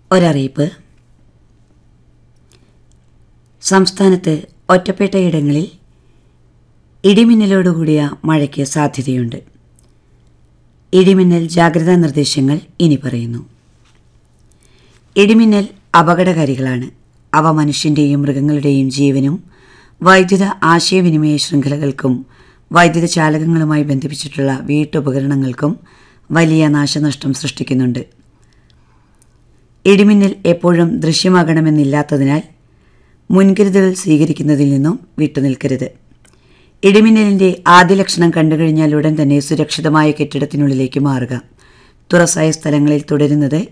ഒരറിയിപ്പ് സംസ്ഥാനത്ത് ഒറ്റപ്പെട്ടയിടങ്ങളിൽ ഇടിമിന്നലോടുകൂടിയ മഴയ്ക്ക് സാധ്യതയുണ്ട് ഇടിമിന്നൽ ജാഗ്രതാ നിർദ്ദേശങ്ങൾ ഇനി പറയുന്നു ഇടിമിന്നൽ അപകടകാരികളാണ് അവ മനുഷ്യൻ്റെയും മൃഗങ്ങളുടെയും ജീവനും വൈദ്യുത ആശയവിനിമയ ശൃംഖലകൾക്കും വൈദ്യുത ചാലകങ്ങളുമായി ബന്ധിപ്പിച്ചിട്ടുള്ള വീട്ടുപകരണങ്ങൾക്കും വലിയ നാശനഷ്ടം സൃഷ്ടിക്കുന്നുണ്ട് ഇടിമിന്നൽ എപ്പോഴും ദൃശ്യമാകണമെന്നില്ലാത്തതിനാൽ മുൻകരുതലുകൾ സ്വീകരിക്കുന്നതിൽ നിന്നും വിട്ടുനിൽക്കരുത് ഇടിമിന്നലിൻ്റെ ആദ്യ ലക്ഷണം കണ്ടുകഴിഞ്ഞാൽ ഉടൻ തന്നെ സുരക്ഷിതമായ കെട്ടിടത്തിനുള്ളിലേക്ക് മാറുക തുറസായ സ്ഥലങ്ങളിൽ തുടരുന്നത്